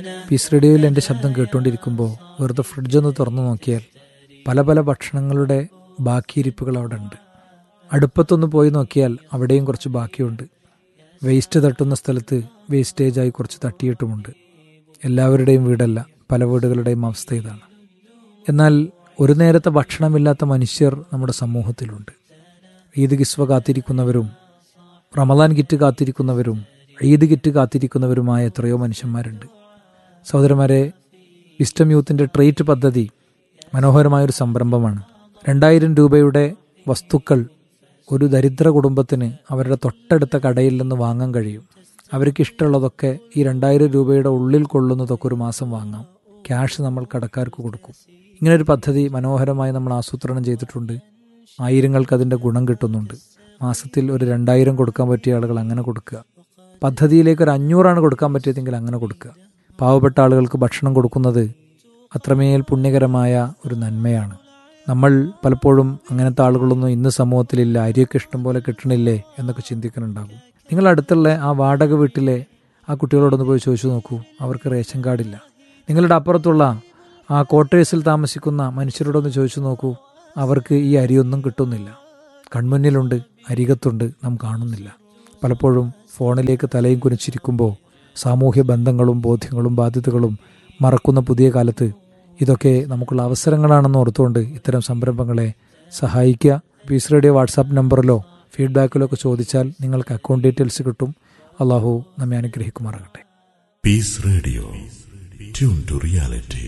Piece റേഡിയോയിൽ എൻ്റെ ശബ്ദം കേട്ടുകൊണ്ടിരിക്കുമ്പോൾ വെറുതെ ഫ്രിഡ്ജൊന്ന് തുറന്നു നോക്കിയാൽ പല പല ഭക്ഷണങ്ങളുടെ ബാക്കിയിരിപ്പുകൾ അവിടെ ഉണ്ട് അടുപ്പത്തൊന്ന് പോയി നോക്കിയാൽ അവിടെയും കുറച്ച് ബാക്കിയുണ്ട് വേസ്റ്റ് തട്ടുന്ന സ്ഥലത്ത് വേസ്റ്റേജായി കുറച്ച് തട്ടിയിട്ടുമുണ്ട് എല്ലാവരുടെയും വീടല്ല പല വീടുകളുടെയും അവസ്ഥ ഇതാണ് എന്നാൽ ഒരു നേരത്തെ ഭക്ഷണമില്ലാത്ത മനുഷ്യർ നമ്മുടെ സമൂഹത്തിലുണ്ട് ഈദ് കിസ്വ കാത്തിരിക്കുന്നവരും റമദാൻ കിറ്റ് കാത്തിരിക്കുന്നവരും ഈദ് കിറ്റ് കാത്തിരിക്കുന്നവരുമായ എത്രയോ മനുഷ്യന്മാരുണ്ട് സഹോദരന്മാരെ വിസ്റ്റം യൂത്തിൻ്റെ ട്രേറ്റ് പദ്ധതി മനോഹരമായൊരു സംരംഭമാണ് രണ്ടായിരം രൂപയുടെ വസ്തുക്കൾ ഒരു ദരിദ്ര കുടുംബത്തിന് അവരുടെ തൊട്ടടുത്ത കടയിൽ നിന്ന് വാങ്ങാൻ കഴിയും അവർക്ക് ഇഷ്ടമുള്ളതൊക്കെ ഈ രണ്ടായിരം രൂപയുടെ ഉള്ളിൽ കൊള്ളുന്നതൊക്കെ ഒരു മാസം വാങ്ങാം ക്യാഷ് നമ്മൾ കടക്കാർക്ക് കൊടുക്കും ഇങ്ങനൊരു പദ്ധതി മനോഹരമായി നമ്മൾ ആസൂത്രണം ചെയ്തിട്ടുണ്ട് ആയിരങ്ങൾക്ക് അതിൻ്റെ ഗുണം കിട്ടുന്നുണ്ട് മാസത്തിൽ ഒരു രണ്ടായിരം കൊടുക്കാൻ പറ്റിയ ആളുകൾ അങ്ങനെ കൊടുക്കുക പദ്ധതിയിലേക്ക് ഒരു അഞ്ഞൂറാണ് കൊടുക്കാൻ പറ്റിയതെങ്കിൽ അങ്ങനെ കൊടുക്കുക പാവപ്പെട്ട ആളുകൾക്ക് ഭക്ഷണം കൊടുക്കുന്നത് അത്രമേൽ പുണ്യകരമായ ഒരു നന്മയാണ് നമ്മൾ പലപ്പോഴും അങ്ങനത്തെ ആളുകളൊന്നും ഇന്ന് സമൂഹത്തിലില്ല അരിയൊക്കെ ഇഷ്ടം പോലെ കിട്ടണില്ലേ എന്നൊക്കെ ചിന്തിക്കുന്നുണ്ടാകും നിങ്ങൾ അടുത്തുള്ള ആ വാടക വീട്ടിലെ ആ കുട്ടികളോടൊന്ന് പോയി ചോദിച്ചു നോക്കൂ അവർക്ക് റേഷൻ കാർഡില്ല നിങ്ങളുടെ അപ്പുറത്തുള്ള ആ ക്വാർട്ടേഴ്സിൽ താമസിക്കുന്ന മനുഷ്യരോടൊന്ന് ചോദിച്ചു നോക്കൂ അവർക്ക് ഈ അരിയൊന്നും കിട്ടുന്നില്ല കൺമുന്നിലുണ്ട് അരികത്തുണ്ട് നാം കാണുന്നില്ല പലപ്പോഴും ഫോണിലേക്ക് തലയും കുനിച്ചിരിക്കുമ്പോൾ സാമൂഹ്യ ബന്ധങ്ങളും ബോധ്യങ്ങളും ബാധ്യതകളും മറക്കുന്ന പുതിയ കാലത്ത് ഇതൊക്കെ നമുക്കുള്ള അവസരങ്ങളാണെന്ന് ഓർത്തുകൊണ്ട് ഇത്തരം സംരംഭങ്ങളെ സഹായിക്കുക പീസ് റേഡിയോ വാട്സാപ്പ് നമ്പറിലോ ഫീഡ്ബാക്കിലോ ഒക്കെ ചോദിച്ചാൽ നിങ്ങൾക്ക് അക്കൗണ്ട് ഡീറ്റെയിൽസ് കിട്ടും അള്ളാഹു നമ്മെ അനുഗ്രഹിക്കുമാറാകട്ടെ peace radio tune to reality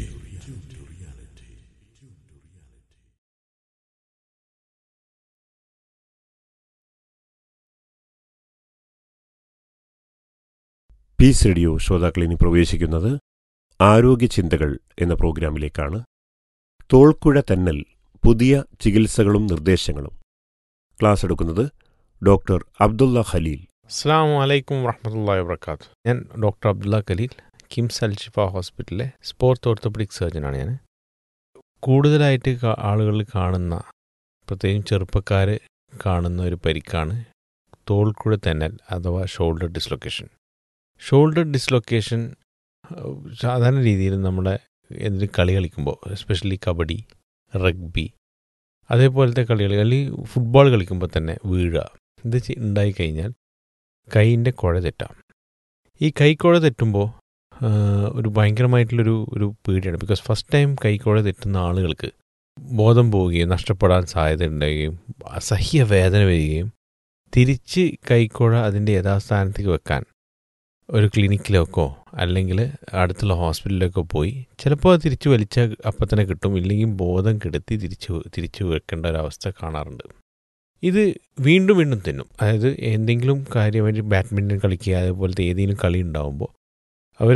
peace radio ശ്രോതാക്കൾ ഇനി പ്രവേശിക്കുന്നത് ആരോഗ്യ ചിന്തകൾ എന്ന പ്രോഗ്രാമിലേക്കാണ് തോൾക്കുഴ തന്നൽ പുതിയ ചികിത്സകളും നിർദ്ദേശങ്ങളും ക്ലാസ് എടുക്കുന്നത് ഡോക്ടർ അബ്ദുള്ള ഖലീൽ അസ്സാം വലൈക്കും വറഹമത്തല്ലാ വാബർക്കാത്തു ഞാൻ ഡോക്ടർ അബ്ദുള്ള കലീൽ കിംസ് അൽഷിഫ ഹോസ്പിറ്റലിലെ സ്പോർട്സ് ഓർത്തോപെഡിക് സർജനാണ് ഞാൻ കൂടുതലായിട്ട് കാ- ആളുകൾ കാണുന്ന പ്രത്യേകിച്ച് ചെറുപ്പക്കാർ കാണുന്ന ഒരു പരിക്കാണ് തോൾക്കുഴ തെന്നൽ അഥവാ ഷോൾഡർ ഡിസ്ലൊക്കേഷൻ ഷോൾഡർ ഡിസ്ലൊക്കേഷൻ ഏഹ്, സാധാരണ രീതിയിൽ നമ്മുടെ എന്തെങ്കിലും കളി കളിക്കുമ്പോൾ എസ്പെഷ്യലി കബഡി റഗ്ബി അതേപോലത്തെ കളികൾ അല്ലെങ്കിൽ ഫുട്ബോൾ കളിക്കുമ്പോൾ തന്നെ വീഴുക ഇത് ചെ- ഉണ്ടായിക്കഴിഞ്ഞാൽ കൈയിൻ്റെ കുഴ തെറ്റാം ഈ കൈക്കുഴ തെറ്റുമ്പോൾ ഒരു ഭയങ്കരമായിട്ടുള്ളൊരു ഒരു പേടിയാണ് ബിക്കോസ് ഫസ്റ്റ് ടൈം കൈക്കുഴ തെറ്റുന്ന ആളുകൾക്ക് ബോധം പോവുകയും നഷ്ടപ്പെടാൻ സാധ്യത ഉണ്ടാവുകയും അസഹ്യ വേദന വരികയും തിരിച്ച് കൈക്കുഴ അതിൻ്റെ യഥാസ്ഥാനത്തേക്ക് വെക്കാൻ ഒരു ക്ലിനിക്കിലേക്കോ അല്ലെങ്കിൽ അടുത്തുള്ള ഹോസ്പിറ്റലിലേക്കോ പോയി ചിലപ്പോൾ അത് തിരിച്ചു വലിച്ചാൽ അപ്പം തന്നെ കിട്ടും ഇല്ലെങ്കിൽ ബോധം കെടുത്തി തിരിച്ചു തിരിച്ചു വെക്കേണ്ട ഒരവസ്ഥ കാണാറുണ്ട് ഇത് വീണ്ടും വീണ്ടും തിന്നും അതായത് എന്തെങ്കിലും കാര്യമായിട്ട് ബാഡ്മിൻ്റൺ കളിക്കുക അതേപോലത്തെ ഏതെങ്കിലും കളി ഉണ്ടാകുമ്പോൾ അവർ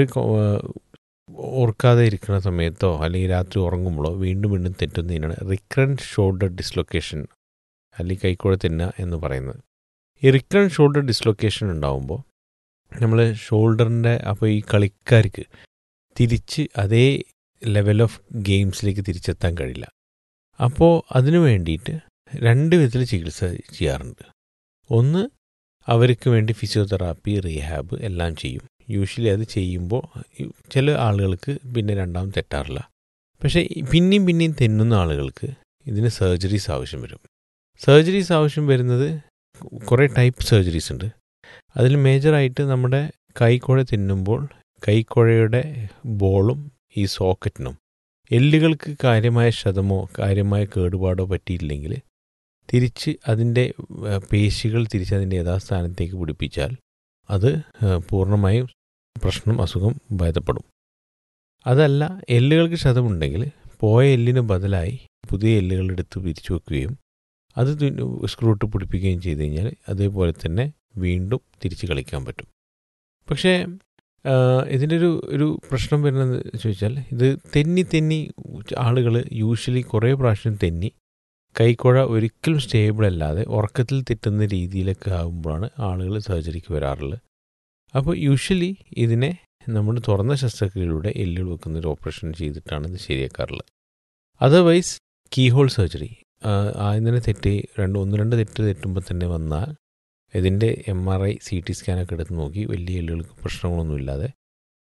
ഓർക്കാതെ ഇരിക്കുന്ന സമയത്തോ അല്ലെങ്കിൽ രാത്രി ഉറങ്ങുമ്പോഴോ വീണ്ടും വീണ്ടും തെറ്റുന്നതിനാണ് റിക്രൻറ്റ് ഷോൾഡർ ഡിസ്ലൊക്കേഷൻ അല്ലെങ്കിൽ കൈക്കുഴ തിന്നുക എന്ന് പറയുന്നത് ഈ റിക്രൻറ്റ് ഷോൾഡർ ഡിസ്ലൊക്കേഷൻ ഉണ്ടാകുമ്പോൾ നമ്മൾ ഷോൾഡറിൻ്റെ അപ്പോൾ ഈ കളിക്കാർക്ക് തിരിച്ച് അതേ ലെവൽ ഓഫ് ഗെയിംസിലേക്ക് തിരിച്ചെത്താൻ കഴിയില്ല അപ്പോൾ അതിനു വേണ്ടിയിട്ട് രണ്ട് വിധത്തിൽ ചികിത്സ ചെയ്യാറുണ്ട് ഒന്ന് അവർക്ക് വേണ്ടി ഫിസിയോതെറാപ്പി റീഹാബ് എല്ലാം ചെയ്യും യൂഷ്വലി അത് ചെയ്യുമ്പോൾ ഈ- ചില ആളുകൾക്ക് പിന്നെ രണ്ടാമത് തെറ്റാറില്ല പക്ഷേ ഈ പിന്നെയും പിന്നെയും തെന്നുന്ന ആളുകൾക്ക് ഇതിന് സർജറീസ് ആവശ്യം വരും സർജറീസ് ആവശ്യം വരുന്നത് കുറേ ടൈപ്പ് സർജറീസ് ഉണ്ട് അതിൽ മേജറായിട്ട് നമ്മുടെ കൈക്കുഴ തിന്നുമ്പോൾ കൈക്കുഴയുടെ ബോളും ഈ സോക്കറ്റിനും എല്ലുകൾക്ക് കാര്യമായ ക്ഷതമോ കാര്യമായ കേടുപാടോ പറ്റിയില്ലെങ്കിൽ തിരിച്ച് അതിൻ്റെ ഏഹ്, പേശികൾ തിരിച്ച് അതിൻ്റെ യഥാസ്ഥാനത്തേക്ക് പിടിപ്പിച്ചാൽ അത് ഏഹ്, പൂർണ്ണമായും പ്രശ്നം അസുഖം ഭേദപ്പെടും അതല്ല എല്ലുകൾക്ക് ക്ഷതമുണ്ടെങ്കിൽ പോയ എല്ലിന് ബദലായി പുതിയ എല്ലുകൾ എടുത്ത് പിരിച്ചു വെക്കുകയും അത് സ്ക്രൂട്ട് പിടിപ്പിക്കുകയും ചെയ്ത് കഴിഞ്ഞാൽ അതേപോലെ തന്നെ വീണ്ടും തിരിച്ച് കളിക്കാൻ പറ്റും പക്ഷേ ഇതിൻ്റെ ഒരു ഒരു പ്രശ്നം വരുന്നത് ചോദിച്ചാൽ ഇത് തെന്നി തെന്നി ആളുകൾ യൂഷ്വലി കുറേ പ്രാവശ്യം തെന്നി കൈക്കുഴ ഒരിക്കലും സ്റ്റേബിൾ അല്ലാതെ ഉറക്കത്തിൽ തെറ്റുന്ന രീതിയിലൊക്കെ ആകുമ്പോഴാണ് ആളുകൾ സർജറിക്ക് വരാറുള്ളത് അപ്പോൾ യൂഷ്വലി ഇതിനെ നമ്മൾ തുറന്ന ശസ്ത്രക്രിയയിലൂടെ എല്ലുകൾ വെക്കുന്ന ഒരു ഓപ്പറേഷൻ ചെയ്തിട്ടാണ് ഇത് ശരിയാക്കാറുള്ളത് അതർവൈസ് കീഹോൾ സർജറി ആദ്യം തന്നെ തെറ്റ് രണ്ട് ഒന്ന് രണ്ട് തെറ്റ് തെറ്റുമ്പോൾ തന്നെ വന്നാൽ ഇതിൻ്റെ M R I C T സ്കാനൊക്കെ എടുത്ത് നോക്കി വലിയ എല്ലുകൾക്ക് പ്രശ്നങ്ങളൊന്നുമില്ലാതെ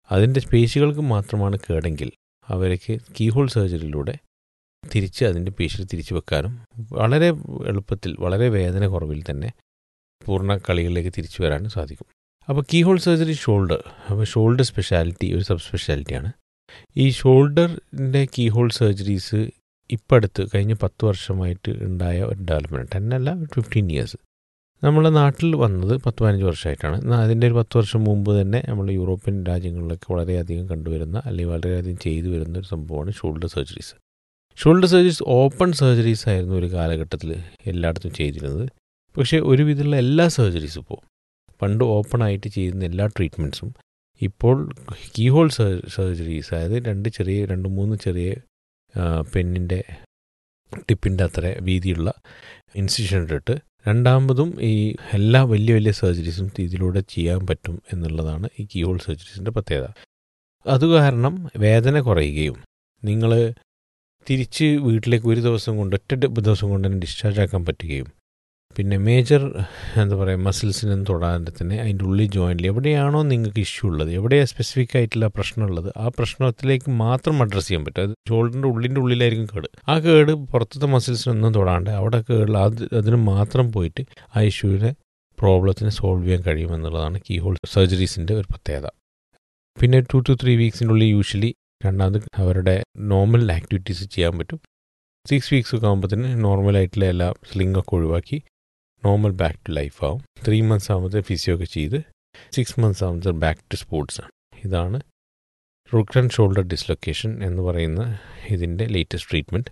അതിൻ്റെ പേശികൾക്ക് മാത്രമാണ് കേടെങ്കിൽ അവർക്ക് കീഹോൾ സർജറിയിലൂടെ തിരിച്ച് അതിൻ്റെ പേശികൾ തിരിച്ചു വെക്കാനും വളരെ എളുപ്പത്തിൽ വളരെ വേദന കുറവിൽ തന്നെ പൂർണ്ണ കളികളിലേക്ക് തിരിച്ചു വരാനും സാധിക്കും അപ്പോൾ കീഹോൾ സർജറി ഷോൾഡർ അപ്പോൾ ഷോൾഡർ സ്പെഷ്യാലിറ്റി ഒരു സബ് സ്പെഷ്യാലിറ്റിയാണ് ഈ ഷോൾഡറിൻ്റെ കീഹോൾ സർജറീസ് ഇപ്പം അടുത്ത് കഴിഞ്ഞ പത്ത് വർഷമായിട്ട് ഉണ്ടായ ഒരു ഡെവലപ്മെൻറ്റ് ടെൻ അല്ല ഫിഫ്റ്റീൻ ഇയേഴ്സ് നമ്മളെ നാട്ടിൽ വന്നത് പത്ത് പതിനഞ്ച് വർഷമായിട്ടാണ് എന്നാൽ അതിൻ്റെ ഒരു പത്ത് വർഷം മുമ്പ് തന്നെ നമ്മൾ യൂറോപ്യൻ രാജ്യങ്ങളിലൊക്കെ വളരെയധികം കണ്ടുവരുന്ന അല്ലെങ്കിൽ വളരെയധികം ചെയ്തു വരുന്ന ഒരു സംഭവമാണ് shoulder surgeries shoulder surgeries open surgeries ആയിരുന്നു ഒരു കാലഘട്ടത്തിൽ എല്ലായിടത്തും ചെയ്തിരുന്നത് പക്ഷേ ഒരുവിധമുള്ള എല്ലാ സർജറീസും ഇപ്പോൾ പണ്ട് ഓപ്പൺ ആയിട്ട് ചെയ്യുന്ന എല്ലാ ട്രീറ്റ്മെൻറ്റ്സും ഇപ്പോൾ കീഹോൾ സർജറീസ് അതായത് രണ്ട് ചെറിയ രണ്ട് മൂന്ന് ചെറിയ പെന്നിൻ്റെ ടിപ്പിൻ്റെ അത്ര വീതിയുള്ള ഇൻസിഷൻ ഇട്ടിട്ട് രണ്ടാമതും ഈ എല്ലാ വലിയ വലിയ സർജറീസും ഇതിലൂടെ ചെയ്യാൻ പറ്റും എന്നുള്ളതാണ് ഈ കീഹോൾ സർജറീസിൻ്റെ പ്രത്യേകത അത് കാരണം വേദന കുറയുകയും നിങ്ങൾ തിരിച്ച് വീട്ടിലേക്ക് ഒരു ദിവസം കൊണ്ട് ഒറ്റ ദിവസം കൊണ്ട് തന്നെ ഡിസ്ചാർജ് ആക്കാൻ പറ്റുകയും പിന്നെ മേജർ എന്താ പറയുക മസിൽസിനൊന്നും തൊടാതെ തന്നെ അതിൻ്റെ ഉള്ളിൽ ജോയിൻറ്റിൽ എവിടെയാണോ നിങ്ങൾക്ക് ഇഷ്യൂ ഉള്ളത് എവിടെയാണ് സ്പെസിഫിക് ആയിട്ടുള്ള പ്രശ്നമുള്ളത് ആ പ്രശ്നത്തിലേക്ക് മാത്രം അഡ്രസ്സ് ചെയ്യാൻ പറ്റും അത് ഷോൾഡറിൻ്റെ ഉള്ളിൻ്റെ ഉള്ളിലായിരിക്കും കേട് ആ കേട് പുറത്തത്തെ മസിൽസിനൊന്നും തൊടാണ്ട് അവിടെ കേടുള്ള അത് അതിന് മാത്രം പോയിട്ട് ആ ഇഷ്യൂവിനെ പ്രോബ്ലത്തിനെ സോൾവ് ചെയ്യാൻ കഴിയുമെന്നുള്ളതാണ് കീ ഹോൾ സർജറീസിൻ്റെ ഒരു പ്രത്യേകത പിന്നെ ടു ടു ത്രീ വീക്സിനുള്ളിൽ യൂഷ്വലി രണ്ടാമത് അവരുടെ നോർമൽ ആക്ടിവിറ്റീസ് ചെയ്യാൻ പറ്റും സിക്സ് വീക്സ് ഒക്കെ ആകുമ്പോഴത്തേന് നോർമലായിട്ടുള്ള എല്ലാ സ്ലിംഗ് ഒക്കെ ഒഴിവാക്കി നോർമൽ ബാക്ക് ടു ലൈഫ് ആവും ത്രീ മന്ത്സ് ആകുമ്പോൾ ഫിസിയോ ഒക്കെ ചെയ്ത് സിക്സ് മന്ത്സ് ആകുമ്പോൾ ബാക്ക് ടു സ്പോർട്സ് ആണ് ഇതാണ് റുക്ക് ആൻഡ് ഷോൾഡർ ഡിസ്ലൊക്കേഷൻ എന്ന് പറയുന്ന ഇതിൻ്റെ ലേറ്റസ്റ്റ് ട്രീറ്റ്മെൻറ്റ്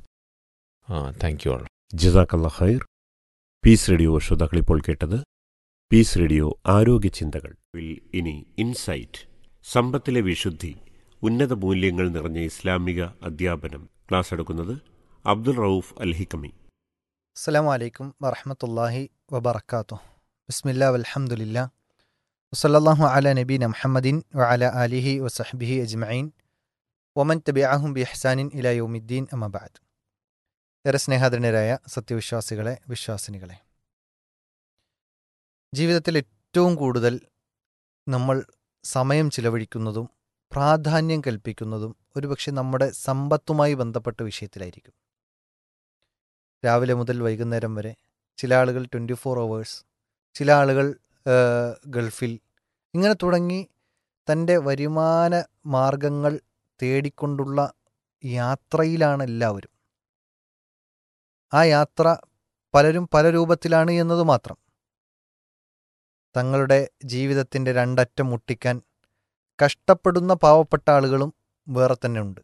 ആ താങ്ക് യു ആൾ ജസാക്കല്ല ഖൈർ പീസ് റേഡിയോ ശ്രോതാക്കൾ ഇപ്പോൾ കേട്ടത് പീസ് റേഡിയോ ആരോഗ്യ ചിന്തകൾ ഇനി ഇൻസൈറ്റ് സമ്പത്തിലെ വിശുദ്ധി ഉന്നത മൂല്യങ്ങൾ നിറഞ്ഞ ഇസ്ലാമിക അധ്യാപനം ക്ലാസ് എടുക്കുന്നത് അബ്ദുൾ റൌഫ് അൽ ഹിക്കമി അസ്സാം വലൈക്കും വറഹമത്തല്ലാഹി വബർക്കാത്തു ബിസ്മില്ലാ വൽഹംദുലില്ല വസല്ലാഹു അല നബീന മുഹമ്മദിൻ വഅല അലിഹി വസഹ്ബിഹി അജ്മഈൻ വമൻ തബിഅഹും ബി ഇഹ്സാനിൻ ഇലാ യൗമിദ്ദീൻ അമബാദ് ഏറെ സ്നേഹാദരനരായ സത്യവിശ്വാസികളെ വിശ്വാസിനികളെ ജീവിതത്തിൽ ഏറ്റവും കൂടുതൽ നമ്മൾ സമയം ചിലവഴിക്കുന്നതും പ്രാധാന്യം കൽപ്പിക്കുന്നതും ഒരുപക്ഷെ നമ്മുടെ സമ്പത്തുമായി ബന്ധപ്പെട്ട വിഷയത്തിലായിരിക്കും രാവിലെ മുതൽ വൈകുന്നേരം വരെ ചില ആളുകൾ ട്വൻറ്റി ഫോർ അവേഴ്സ് ചില ആളുകൾ ഗൾഫിൽ ഇങ്ങനെ തുടങ്ങി തൻ്റെ വരുമാന മാർഗങ്ങൾ തേടിക്കൊണ്ടുള്ള യാത്രയിലാണ് എല്ലാവരും ആ യാത്ര പലരും പല രൂപത്തിലാണ് എന്നത് മാത്രം തങ്ങളുടെ ജീവിതത്തിൻ്റെ രണ്ടറ്റം മുട്ടിക്കാൻ കഷ്ടപ്പെടുന്ന പാവപ്പെട്ട ആളുകളും വേറെ തന്നെ ഉണ്ട്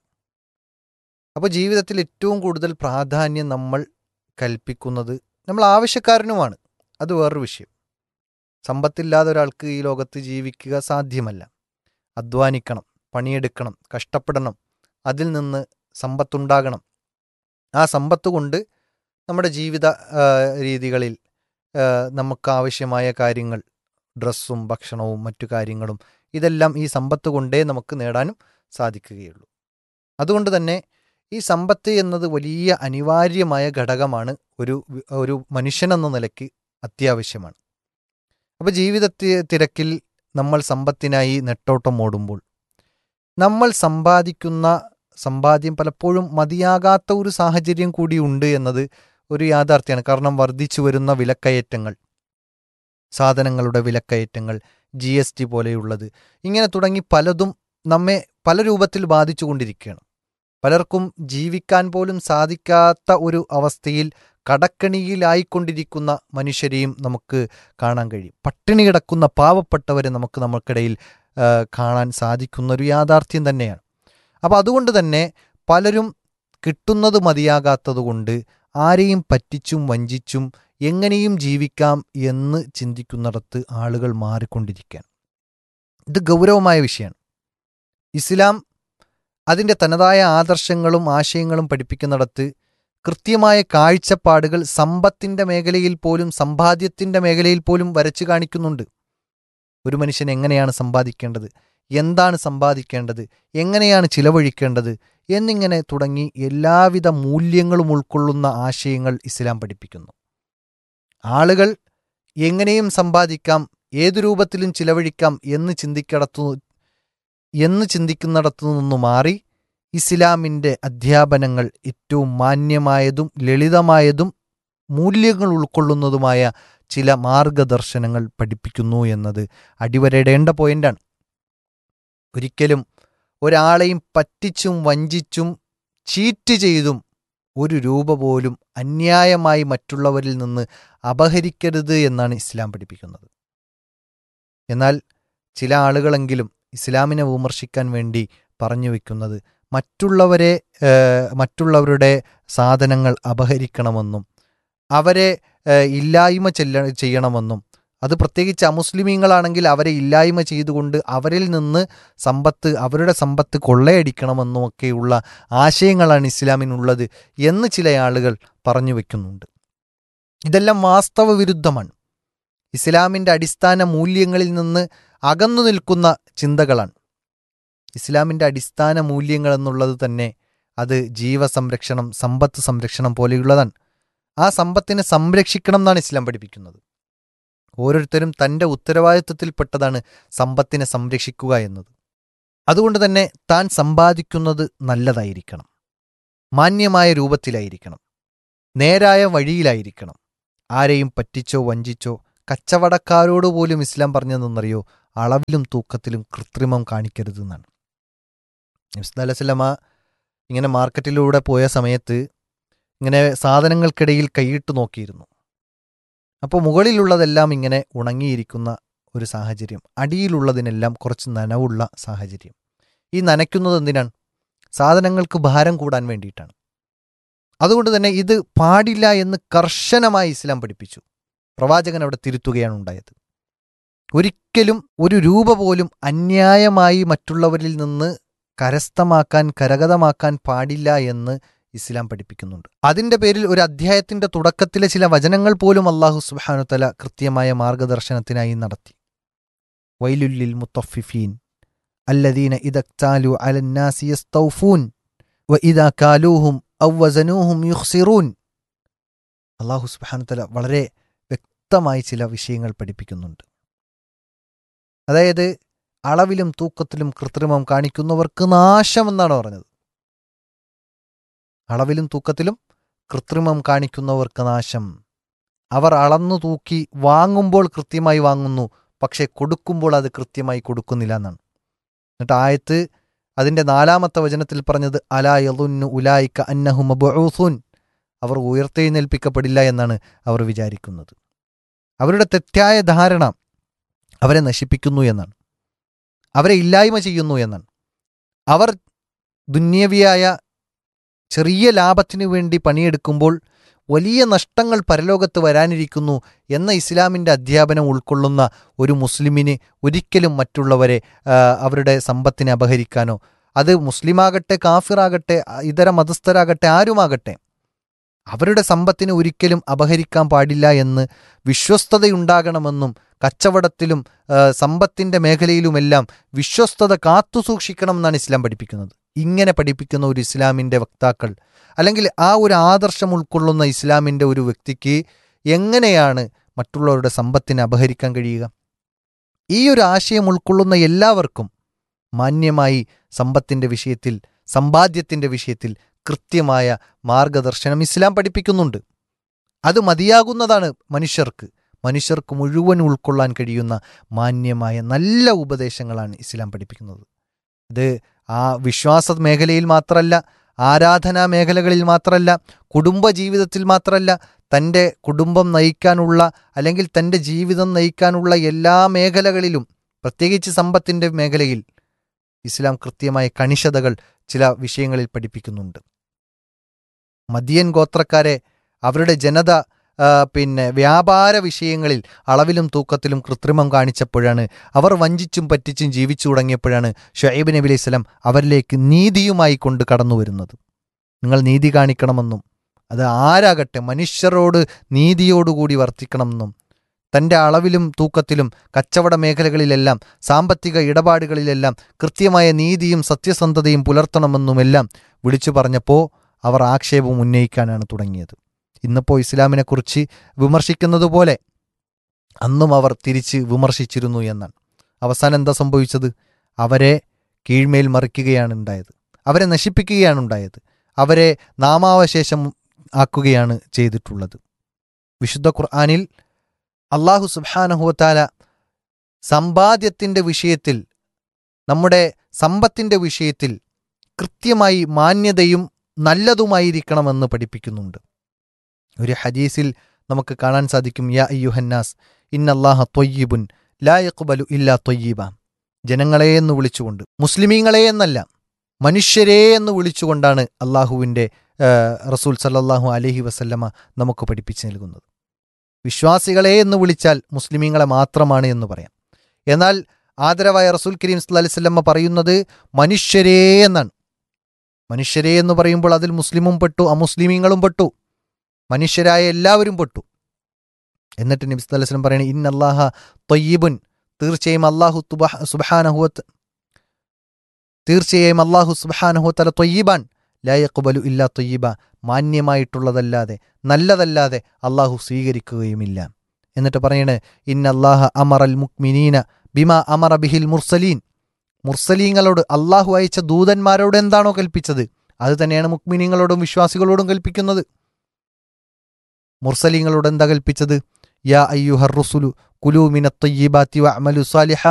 അപ്പോൾ ജീവിതത്തിൽ ഏറ്റവും കൂടുതൽ പ്രാധാന്യം നമ്മൾ കൽപ്പിക്കുന്നത് നമ്മൾ ആവശ്യക്കാരനുമാണ് അത് വേറൊരു വിഷയം സമ്പത്തില്ലാതെ ഒരാൾക്ക് ഈ ലോകത്ത് ജീവിക്കുക സാധ്യമല്ല അധ്വാനിക്കണം പണിയെടുക്കണം കഷ്ടപ്പെടണം അതിൽ നിന്ന് സമ്പത്തുണ്ടാകണം ആ സമ്പത്ത് കൊണ്ട് നമ്മുടെ ജീവിത രീതികളിൽ നമുക്കാവശ്യമായ കാര്യങ്ങൾ ഡ്രസ്സും ഭക്ഷണവും മറ്റു കാര്യങ്ങളും ഇതെല്ലാം ഈ സമ്പത്ത് കൊണ്ടേ നമുക്ക് നേടാനും സാധിക്കുകയുള്ളൂ അതുകൊണ്ട് തന്നെ ഈ സമ്പത്ത് എന്നത് വലിയ അനിവാര്യമായ ഘടകമാണ് ഒരു ഒരു മനുഷ്യനെന്ന നിലയ്ക്ക് അത്യാവശ്യമാണ് അപ്പോൾ ജീവിത തിരക്കിൽ നമ്മൾ സമ്പത്തിനായി നെട്ടോട്ടം ഓടുമ്പോൾ നമ്മൾ സമ്പാദിക്കുന്ന സമ്പാദ്യം പലപ്പോഴും മതിയാകാത്ത ഒരു സാഹചര്യം കൂടി ഉണ്ട് എന്നത് ഒരു യാഥാർത്ഥ്യമാണ് കാരണം വർദ്ധിച്ചു വരുന്ന വിലക്കയറ്റങ്ങൾ സാധനങ്ങളുടെ വിലക്കയറ്റങ്ങൾ ജി എസ് ടി പോലെയുള്ളത് ഇങ്ങനെ തുടങ്ങി പലതും നമ്മെ പല രൂപത്തിൽ ബാധിച്ചു കൊണ്ടിരിക്കുകയാണ് പലർക്കും ജീവിക്കാൻ പോലും സാധിക്കാത്ത ഒരു അവസ്ഥയിൽ കടക്കണിയിലായിക്കൊണ്ടിരിക്കുന്ന മനുഷ്യരെയും നമുക്ക് കാണാൻ കഴിയും പട്ടിണി കിടക്കുന്ന പാവപ്പെട്ടവരെ നമുക്ക് നമുക്കിടയിൽ കാണാൻ സാധിക്കുന്ന ഒരു യാഥാർത്ഥ്യം തന്നെയാണ് അപ്പോൾ അതുകൊണ്ട് തന്നെ പലരും കിട്ടുന്നത് മതിയാകാത്തതുകൊണ്ട് ആരെയും പറ്റിച്ചും വഞ്ചിച്ചും എങ്ങനെയും ജീവിക്കാം എന്ന് ചിന്തിക്കുന്നിടത്ത് ആളുകൾ മാറിക്കൊണ്ടിരിക്കുകയാണ് ഇത് ഗൗരവമായ വിഷയമാണ് ഇസ്ലാം അതിൻ്റെ തനതായ ആദർശങ്ങളും ആശയങ്ങളും പഠിപ്പിക്കുന്നിടത്ത് കൃത്യമായ കാഴ്ചപ്പാടുകൾ സമ്പത്തിൻ്റെ മേഖലയിൽ പോലും സമ്പാദ്യത്തിൻ്റെ മേഖലയിൽ പോലും വരച്ചു കാണിക്കുന്നുണ്ട് ഒരു മനുഷ്യൻ എങ്ങനെയാണ് സമ്പാദിക്കേണ്ടത് എന്താണ് സമ്പാദിക്കേണ്ടത് എങ്ങനെയാണ് ചിലവഴിക്കേണ്ടത് എന്നിങ്ങനെ തുടങ്ങി എല്ലാവിധ മൂല്യങ്ങളും ഉൾക്കൊള്ളുന്ന ആശയങ്ങൾ ഇസ്ലാം പഠിപ്പിക്കുന്നു ആളുകൾ എങ്ങനെയും സമ്പാദിക്കാം ഏതു രൂപത്തിലും ചിലവഴിക്കാം എന്ന് ചിന്തിക്കടത്തു എന്ന് ചിന്തിക്കുന്നിടത്തു നിന്ന് മാറി ഇസ്ലാമിൻ്റെ അധ്യാപനങ്ങൾ ഏറ്റവും മാന്യമായതും ലളിതമായതും മൂല്യങ്ങൾ ഉൾക്കൊള്ളുന്നതുമായ ചില മാർഗദർശനങ്ങൾ പഠിപ്പിക്കുന്നു എന്നത് അടിവരയിടേണ്ട പോയിന്റാണ് ഒരിക്കലും ഒരാളെയും പറ്റിച്ചും വഞ്ചിച്ചും ചീറ്റ് ചെയ്തും ഒരു രൂപ പോലും അന്യായമായി മറ്റുള്ളവരിൽ നിന്ന് അപഹരിക്കരുത് എന്നാണ് ഇസ്ലാം പഠിപ്പിക്കുന്നത് എന്നാൽ ചില ആളുകളെങ്കിലും ഇസ്ലാമിനെ വിമർശിക്കാൻ വേണ്ടി പറഞ്ഞു വെക്കുന്നത് മറ്റുള്ളവരെ ഏഹ്, മറ്റുള്ളവരുടെ സാധനങ്ങൾ അപഹരിക്കണമെന്നും അവരെ ഏഹ്, ഇല്ലായ്മ ചെല്ല ചെയ്യണമെന്നും അത് പ്രത്യേകിച്ച് അമുസ്ലിമീങ്ങളാണെങ്കിൽ അവരെ ഇല്ലായ്മ ചെയ്തുകൊണ്ട് അവരിൽ നിന്ന് സമ്പത്ത് അവരുടെ സമ്പത്ത് കൊള്ളയടിക്കണമെന്നും ഒക്കെയുള്ള ആശയങ്ങളാണ് ഇസ്ലാമിനുള്ളത് എന്ന് ചില ആളുകൾ പറഞ്ഞു വെക്കുന്നുണ്ട് ഇതെല്ലാം വാസ്തവ വിരുദ്ധമാണ് ഇസ്ലാമിൻ്റെ അടിസ്ഥാന മൂല്യങ്ങളിൽ നിന്ന് അകന്നു നിൽക്കുന്ന ചിന്തകളാണ് ഇസ്ലാമിൻ്റെ അടിസ്ഥാന മൂല്യങ്ങൾ എന്നുള്ളത് തന്നെ അത് ജീവസംരക്ഷണം സമ്പത്ത് സംരക്ഷണം പോലെയുള്ളതാണ് ആ സമ്പത്തിനെ സംരക്ഷിക്കണം എന്നാണ് ഇസ്ലാം പഠിപ്പിക്കുന്നത് ഓരോരുത്തരും തൻ്റെ ഉത്തരവാദിത്വത്തിൽപ്പെട്ടതാണ് സമ്പത്തിനെ സംരക്ഷിക്കുക എന്നത് അതുകൊണ്ട് തന്നെ താൻ സമ്പാദിക്കുന്നത് നല്ലതായിരിക്കണം മാന്യമായ രൂപത്തിലായിരിക്കണം നേരായ വഴിയിലായിരിക്കണം ആരെയും പറ്റിച്ചോ വഞ്ചിച്ചോ കച്ചവടക്കാരോട് പോലും ഇസ്ലാം പറഞ്ഞതെന്നറിയോ അളവിലും തൂക്കത്തിലും കൃത്രിമം കാണിക്കരുതെന്നാണ് നബ്സ് അലൈസ്ലമ ഇങ്ങനെ മാർക്കറ്റിലൂടെ പോയ സമയത്ത് ഇങ്ങനെ സാധനങ്ങൾക്കിടയിൽ കൈയിട്ട് നോക്കിയിരുന്നു അപ്പോൾ മുകളിലുള്ളതെല്ലാം ഇങ്ങനെ ഉണങ്ങിയിരിക്കുന്ന ഒരു സാഹചര്യം അടിയിലുള്ളതിനെല്ലാം കുറച്ച് നനവുള്ള സാഹചര്യം ഈ നനയ്ക്കുന്നത് എന്തിനാണ് സാധനങ്ങൾക്ക് ഭാരം കൂടാൻ വേണ്ടിയിട്ടാണ് അതുകൊണ്ട് തന്നെ ഇത് പാടില്ല എന്ന് കർശനമായി ഇസ്ലാം പഠിപ്പിച്ചു പ്രവാചകൻ അവിടെ തിരുത്തുകയാണ് ഉണ്ടായത് ഒരിക്കലും ഒരു രൂപ പോലും അന്യായമായി മറ്റുള്ളവരിൽ നിന്ന് കരസ്ഥമാക്കാൻ കരഗതമാക്കാൻ പാടില്ല എന്ന് ഇസ്ലാം പഠിപ്പിക്കുന്നുണ്ട് അതിന്റെ പേരിൽ ഒരു അധ്യായത്തിന്റെ തുടക്കത്തിലെ ചില വചനങ്ങൾ പോലും അള്ളാഹു സുബാനുത്തല കൃത്യമായ മാർഗദർശനത്തിനായി നടത്തി വൈലുല്ലിൽ മുത്തഫിഫീൻ അല്ലദീന ഇദക്താലു അലന്നാസി യസ്തൗഫൂൻ വ ഇദാ കാലൂഹും ഔ വസനൂഹും യുഖ്സിറൂൻ അള്ളാഹു സുബാനുത്തല വളരെ വ്യക്തമായി ചില വിഷയങ്ങൾ പഠിപ്പിക്കുന്നുണ്ട് അതായത് അളവിലും തൂക്കത്തിലും കൃത്രിമം കാണിക്കുന്നവർക്ക് നാശമെന്നാണ് പറഞ്ഞത് അളവിലും തൂക്കത്തിലും കൃത്രിമം കാണിക്കുന്നവർക്ക് നാശം അവർ അളന്നു തൂക്കി വാങ്ങുമ്പോൾ കൃത്യമായി വാങ്ങുന്നു പക്ഷെ കൊടുക്കുമ്പോൾ അത് കൃത്യമായി കൊടുക്കുന്നില്ല എന്നാണ് എന്നിട്ട് ആയത്ത് അതിന്റെ നാലാമത്തെ വചനത്തിൽ പറഞ്ഞത് അലാ യലുന്നു ഉലായിക്ക അന്നഹു മബൂസൂൻ അവർ ഉയർത്തെഴുന്നേൽപ്പിക്കപ്പെടില്ല എന്നാണ് അവർ വിചാരിക്കുന്നത് അവരുടെ തെറ്റായ ധാരണ അവരെ നശിപ്പിക്കുന്നു എന്നാണ് അവരെ ഇല്ലായ്മ ചെയ്യുന്നു എന്നാണ് അവർ ദുന്യവിയായ ചെറിയ ലാഭത്തിനു വേണ്ടി പണിയെടുക്കുമ്പോൾ വലിയ നഷ്ടങ്ങൾ പരലോകത്ത് വരാനിരിക്കുന്നു എന്ന ഇസ്ലാമിൻ്റെ അധ്യാപനം ഉൾക്കൊള്ളുന്ന ഒരു മുസ്ലിമിന് ഒരിക്കലും മറ്റുള്ളവരെ ആ, അവരുടെ സമ്പത്തിനെ അപഹരിക്കാനോ അത് മുസ്ലിമാകട്ടെ കാഫിറാകട്ടെ ഇതര മതസ്ഥരാകട്ടെ ആരുമാകട്ടെ അവരുടെ സമ്പത്തിനെ ഒരിക്കലും അപഹരിക്കാൻ പാടില്ല എന്ന് വിശ്വസ്തതയുണ്ടാകണമെന്നും കച്ചവടത്തിലും ആ, സമ്പത്തിന്റെ മേഖലയിലുമെല്ലാം വിശ്വസ്തത കാത്തുസൂക്ഷിക്കണം എന്നാണ് ഇസ്ലാം പഠിപ്പിക്കുന്നത് ഇങ്ങനെ പഠിപ്പിക്കുന്ന ഒരു ഇസ്ലാമിന്റെ വക്താക്കൾ അല്ലെങ്കിൽ ആ ഒരു ആദർശം ഉൾക്കൊള്ളുന്ന ഇസ്ലാമിന്റെ ഒരു വ്യക്തിക്ക് എങ്ങനെയാണ് മറ്റുള്ളവരുടെ സമ്പത്തിനെ അപഹരിക്കാൻ കഴിയുക ഈ ഒരു ആശയം ഉൾക്കൊള്ളുന്ന എല്ലാവർക്കും മാന്യമായി സമ്പത്തിന്റെ വിഷയത്തിൽ സമ്പാദ്യത്തിന്റെ വിഷയത്തിൽ കൃത്യമായ മാർഗദർശനം ഇസ്ലാം പഠിപ്പിക്കുന്നുണ്ട് അത് മതിയാകുന്നതാണ് മനുഷ്യർക്ക് മനുഷ്യർക്ക് മുഴുവൻ ഉൾക്കൊള്ളാൻ കഴിയുന്ന മാന്യമായ നല്ല ഉപദേശങ്ങളാണ് ഇസ്ലാം പഠിപ്പിക്കുന്നത് ഇത് ആ വിശ്വാസ മേഖലയിൽ മാത്രമല്ല ആരാധനാ മേഖലകളിൽ മാത്രമല്ല കുടുംബ ജീവിതത്തിൽ മാത്രമല്ല തൻ്റെ കുടുംബം നയിക്കാനുള്ള അല്ലെങ്കിൽ തൻ്റെ ജീവിതം നയിക്കാനുള്ള എല്ലാ മേഖലകളിലും പ്രത്യേകിച്ച് സമ്പത്തിൻ്റെ മേഖലയിൽ ഇസ്ലാം കൃത്യമായ കണിശതകൾ ചില വിഷയങ്ങളിൽ പഠിപ്പിക്കുന്നുണ്ട് മദിയൻ ഗോത്രക്കാരെ അവരുടെ ജനത ആ, പിന്നെ വ്യാപാര വിഷയങ്ങളിൽ അളവിലും തൂക്കത്തിലും കൃത്രിമം കാണിച്ചപ്പോഴാണ് അവർ വഞ്ചിച്ചും പറ്റിച്ചും ജീവിച്ചു തുടങ്ങിയപ്പോഴാണ് ഷുഹൈബ് നബി അലൈഹി സ്വലം അവരിലേക്ക് നീതിയുമായി കൊണ്ട് കടന്നു വരുന്നത് നിങ്ങൾ നീതി കാണിക്കണമെന്നും അത് ആരാകട്ടെ മനുഷ്യരോട് നീതിയോടുകൂടി വർത്തിക്കണമെന്നും തൻ്റെ അളവിലും തൂക്കത്തിലും കച്ചവട മേഖലകളിലെല്ലാം സാമ്പത്തിക ഇടപാടുകളിലെല്ലാം കൃത്യമായ നീതിയും സത്യസന്ധതയും പുലർത്തണമെന്നുമെല്ലാം വിളിച്ചു പറഞ്ഞപ്പോൾ അവർ ആക്ഷേപം ഉന്നയിക്കാനാണ് തുടങ്ങിയത് ഇന്നിപ്പോൾ ഇസ്ലാമിനെക്കുറിച്ച് വിമർശിക്കുന്നത് പോലെ അന്നും അവർ തിരിച്ച് വിമർശിച്ചിരുന്നു എന്നാണ് അവസാനം എന്താ സംഭവിച്ചത് അവരെ കീഴ്മേൽ മറിക്കുകയാണ് ഉണ്ടായത് അവരെ നശിപ്പിക്കുകയാണ് ഉണ്ടായത് അവരെ നാമാവശേഷം ആക്കുകയാണ് ചെയ്തിട്ടുള്ളത് വിശുദ്ധ ഖുർആാനിൽ അള്ളാഹു സുബാനഹുത്താല സമ്പാദ്യത്തിൻ്റെ വിഷയത്തിൽ നമ്മുടെ സമ്പത്തിൻ്റെ വിഷയത്തിൽ കൃത്യമായി മാന്യതയും നല്ലതുമായിരിക്കണമെന്ന് പഠിപ്പിക്കുന്നുണ്ട് ഒരു ഹദീസിൽ നമുക്ക് കാണാൻ സാധിക്കും യാ അയ്യുഹന്നാസ് ഇന്നല്ലാഹ ത്വയ്യിബുൻ ലാ യഖ്ബലു ഇല്ലാ ത്വയ്യിബ ജനങ്ങളെ എന്ന് വിളിച്ചുകൊണ്ട് മുസ്ലിമീങ്ങളെ എന്നല്ല മനുഷ്യരെ എന്ന് വിളിച്ചുകൊണ്ടാണ് അള്ളാഹുവിൻ്റെ റസൂൽ സല്ലല്ലാഹു അലഹി വസല്ലമ നമുക്ക് പഠിപ്പിച്ചു നൽകുന്നത് വിശ്വാസികളെ എന്ന് വിളിച്ചാൽ മുസ്ലിമീങ്ങളെ മാത്രമാണ് എന്ന് പറയാം എന്നാൽ ആദരവായ റസൂൽ കരീം സല്ലല്ലാഹു അലൈഹി വസല്ലമ പറയുന്നത് മനുഷ്യരെ എന്നാണ് മനുഷ്യരെ എന്ന് പറയുമ്പോൾ അതിൽ മുസ്ലിമും പെട്ടു അമുസ്ലിമീങ്ങളും പെട്ടു മനുഷ്യരായ എല്ലാവരും പെട്ടു എന്നിട്ട് നബി സല്ലല്ലാഹു അലൈഹി വസല്ലം പറയുന്നത് ഇന്നല്ലാഹ ത്വയ്യിബുൻ തീർച്ചയായും അള്ളാഹു സുബഹാനഹുവത്ത് തീർച്ചയായും അള്ളാഹു സുബഹാനഹുത്തല ത്വയ്യിബാൻ ലായക്കുബലു ഇല്ലാ ത്വയ്യിബ മാന്യമായിട്ടുള്ളതല്ലാതെ നല്ലതല്ലാതെ അള്ളാഹു സ്വീകരിക്കുകയുമില്ല എന്നിട്ട് പറയണ് ഇന്ന അള്ളാഹ അമറൽ മുക്മിനീന ബിമ അമറ ബിഹിൽ മുർസലീൻ മുർസലീങ്ങളോട് അള്ളാഹു അയച്ച ദൂതന്മാരോട് എന്താണോ കൽപ്പിച്ചത് അത് തന്നെയാണ് മുക്മിനീങ്ങളോടും വിശ്വാസികളോടും കൽപ്പിക്കുന്നത് മുർസലീങ്ങളോട് എന്താ കൽപ്പിച്ചത് യാ അയ്യുഹർ റുസുലു കുലു മിനത്തൊയ്യബാത്തി വഅമലു സാലിഹ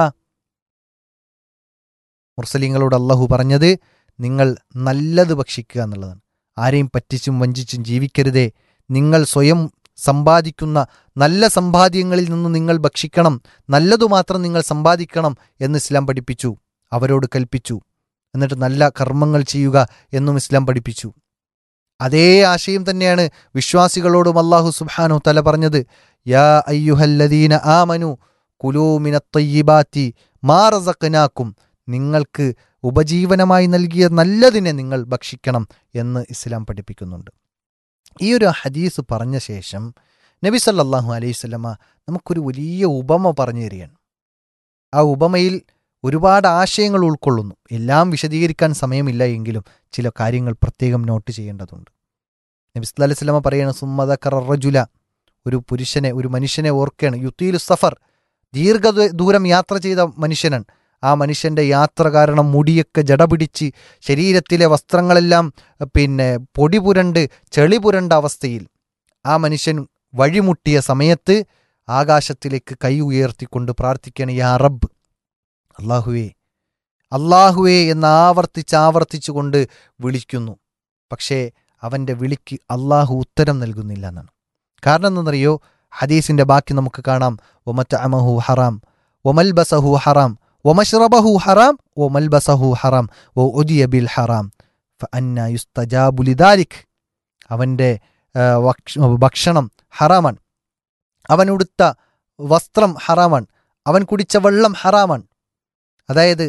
മുർസലീങ്ങളോട് അള്ളാഹു പറഞ്ഞത് നിങ്ങൾ നല്ലത് ഭക്ഷിക്കുക എന്നുള്ളതാണ് ആരെയും പറ്റിച്ചും വഞ്ചിച്ചും ജീവിക്കരുതേ നിങ്ങൾ സ്വയം സമ്പാദിക്കുന്ന നല്ല സമ്പാദ്യങ്ങളിൽ നിന്ന് നിങ്ങൾ ഭക്ഷിക്കണം നല്ലതു മാത്രം നിങ്ങൾ സമ്പാദിക്കണം എന്ന് ഇസ്ലാം പഠിപ്പിച്ചു അവരോട് കൽപ്പിച്ചു എന്നിട്ട് നല്ല കർമ്മങ്ങൾ ചെയ്യുക എന്നും ഇസ്ലാം പഠിപ്പിച്ചു അതേ ആശയം തന്നെയാണ് വിശ്വാസികളോടും അള്ളാഹു സുബ്ഹാനു തല പറഞ്ഞത് യാ അയ്യുഹല്ലദീന ആമനു കുലൂമിനത്തയ്യിബാത്തി മാറസക്കനാക്കും നിങ്ങൾക്ക് ഉപജീവനമായി നൽകിയ നല്ലതിനെ നിങ്ങൾ ഭക്ഷിക്കണം എന്ന് ഇസ്ലാം പഠിപ്പിക്കുന്നുണ്ട് ഈ ഒരു ഹദീസ് പറഞ്ഞ ശേഷം നബി സല്ലല്ലാഹു അലൈഹി സ്വലമ നമുക്കൊരു വലിയ ഉപമ പറഞ്ഞു തരികയാണ് ആ ഉപമയിൽ ഒരുപാട് ആശയങ്ങൾ ഉൾക്കൊള്ളുന്നു എല്ലാം വിശദീകരിക്കാൻ സമയമില്ല എങ്കിലും ചില കാര്യങ്ങൾ പ്രത്യേകം നോട്ട് ചെയ്യേണ്ടതുണ്ട് നബി സല്ലല്ലാഹു അലൈഹി സ്വലമ പറയാണ് സുമ്മദ കറജുല ഒരു പുരുഷനെ ഒരു മനുഷ്യനെ ഓർക്കുകയാണ് യുത്തീലു സഫർ ദീർഘ ദൂരം യാത്ര ചെയ്ത മനുഷ്യനാണ് ആ മനുഷ്യന്റെ യാത്ര കാരണം മുടിയൊക്കെ ജട പിടിച്ച് ശരീരത്തിലെ വസ്ത്രങ്ങളെല്ലാം പിന്നെ പൊടി പുരണ്ട് ചെളി പുരണ്ട അവസ്ഥയിൽ ആ മനുഷ്യൻ വഴിമുട്ടിയ സമയത്ത് ആകാശത്തിലേക്ക് കൈ ഉയർത്തിക്കൊണ്ട് പ്രാർത്ഥിക്കുകയാണ് യാ റബ്ബ് അള്ളാഹുവേ അള്ളാഹുവേ എന്ന് ആവർത്തിച്ച് ആവർത്തിച്ചുകൊണ്ട് വിളിക്കുന്നു പക്ഷേ അവൻ്റെ വിളിക്ക് അള്ളാഹു ഉത്തരം നൽകുന്നില്ല എന്നാണ് കാരണം എന്തെന്നറിയോ ഹദീസിന്റെ ബാക്കി നമുക്ക് കാണാം ഒമറ്റ അമഹു ഹറാം ഒമൽ ബസഹു ഹറാം ഒമഷ്റബഹു ഹറാം ഓ മൽബസഹു ഹറാം ഓ ഒദിയ ബിൽ ഹറാം ഫഅന്ന യുസ്തജാബു ലിദാലിക് അവൻ്റെ ഭക്ഷണം ഹറാമാണ് അവൻ ഉടുത്ത വസ്ത്രം ഹറാമാണ് അവൻ കുടിച്ച വെള്ളം ഹറാമാണ് അതായത്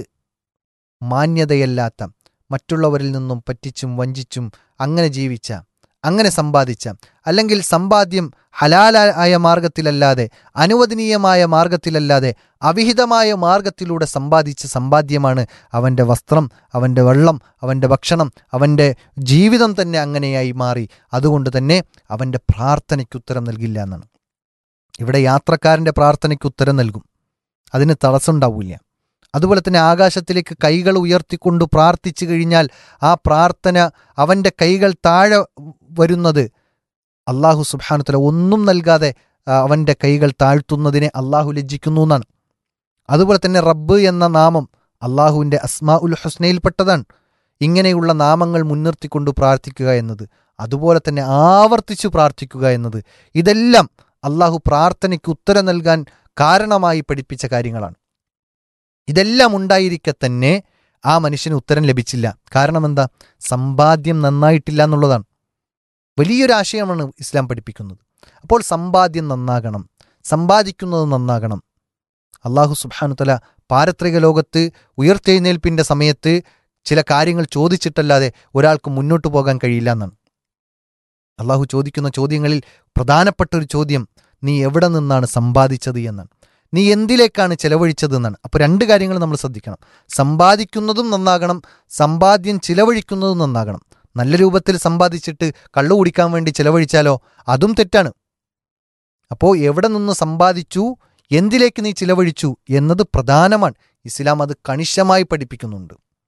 മാന്യതയല്ലാത്ത മറ്റുള്ളവരിൽ നിന്നും പറ്റിച്ചും വഞ്ചിച്ചും അങ്ങനെ ജീവിച്ച അങ്ങനെ സമ്പാദിച്ച അല്ലെങ്കിൽ സമ്പാദ്യം ഹലാലായ മാർഗത്തിലല്ലാതെ അനുവദനീയമായ മാർഗത്തിലല്ലാതെ അവിഹിതമായ മാർഗത്തിലൂടെ സമ്പാദിച്ച സമ്പാദ്യമാണ് അവൻ്റെ വസ്ത്രം അവൻ്റെ വെള്ളം അവൻ്റെ ഭക്ഷണം അവൻ്റെ ജീവിതം തന്നെ അങ്ങനെയായി മാറി അതുകൊണ്ട് തന്നെ അവൻ്റെ പ്രാർത്ഥനയ്ക്ക് ഉത്തരം നൽകില്ല എന്നാണ് ഇവിടെ യാത്രക്കാരൻ്റെ പ്രാർത്ഥനയ്ക്ക് ഉത്തരം നൽകും അതിന് തടസ്സമുണ്ടാവില്ല അതുപോലെ തന്നെ ആകാശത്തിലേക്ക് കൈകൾ ഉയർത്തിക്കൊണ്ട് പ്രാർത്ഥിച്ചു കഴിഞ്ഞാൽ ആ പ്രാർത്ഥന അവൻ്റെ കൈകൾ താഴെ വരുന്നത് അള്ളാഹു സുബാനുത്തല ഒന്നും നൽകാതെ അവൻ്റെ കൈകൾ താഴ്ത്തുന്നതിനെ അള്ളാഹു ലജ്ജിക്കുന്നു എന്നാണ് അതുപോലെ തന്നെ റബ്ബ് എന്ന നാമം അള്ളാഹുവിൻ്റെ അസ്മാ ഉൽ ഹുസ്നയിൽപ്പെട്ടതാണ് ഇങ്ങനെയുള്ള നാമങ്ങൾ മുൻനിർത്തിക്കൊണ്ട് പ്രാർത്ഥിക്കുക എന്നത് അതുപോലെ തന്നെ ആവർത്തിച്ചു പ്രാർത്ഥിക്കുക എന്നത് ഇതെല്ലാം അള്ളാഹു പ്രാർത്ഥനയ്ക്ക് ഉത്തരം നൽകാൻ കാരണമായി പഠിപ്പിച്ച കാര്യങ്ങളാണ് ഇതെല്ലാം ഉണ്ടായിരിക്കെ തന്നെ ആ മനുഷ്യന് ഉത്തരം ലഭിച്ചില്ല കാരണം എന്താ സമ്പാദ്യം നന്നായിട്ടില്ല എന്നുള്ളതാണ് വലിയൊരു ആശയമാണ് ഇസ്ലാം പഠിപ്പിക്കുന്നത് അപ്പോൾ സമ്പാദ്യം നന്നാകണം സമ്പാദിക്കുന്നത് നന്നാകണം അള്ളാഹു സുബാനുത്തല പാരത്രിക ലോകത്ത് ഉയർത്തെഴുന്നേൽപ്പിൻ്റെ സമയത്ത് ചില കാര്യങ്ങൾ ചോദിച്ചിട്ടല്ലാതെ ഒരാൾക്ക് മുന്നോട്ട് പോകാൻ കഴിയില്ല എന്നാണ് അള്ളാഹു ചോദിക്കുന്ന ചോദ്യങ്ങളിൽ പ്രധാനപ്പെട്ട ഒരു ചോദ്യം നീ എവിടെ നിന്നാണ് സമ്പാദിച്ചത് എന്നാണ് നീ എന്തിലേക്കാണ് ചെലവഴിച്ചത് എന്നാണ് അപ്പോൾ രണ്ട് കാര്യങ്ങൾ നമ്മൾ ശ്രദ്ധിക്കണം സമ്പാദിക്കുന്നതും നന്നാകണം സമ്പാദ്യം ചിലവഴിക്കുന്നതും നന്നാകണം നല്ല രൂപത്തിൽ സമ്പാദിച്ചിട്ട് കള്ളു കുടിക്കാൻ വേണ്ടി ചിലവഴിച്ചാലോ അതും തെറ്റാണ് അപ്പോൾ എവിടെ നിന്ന് സമ്പാദിച്ചു എന്തിലേക്ക് നീ ചിലവഴിച്ചു എന്നത് പ്രധാനമാണ് ഇസ്ലാം അത് കണിശമായി പഠിപ്പിക്കുന്നുണ്ട്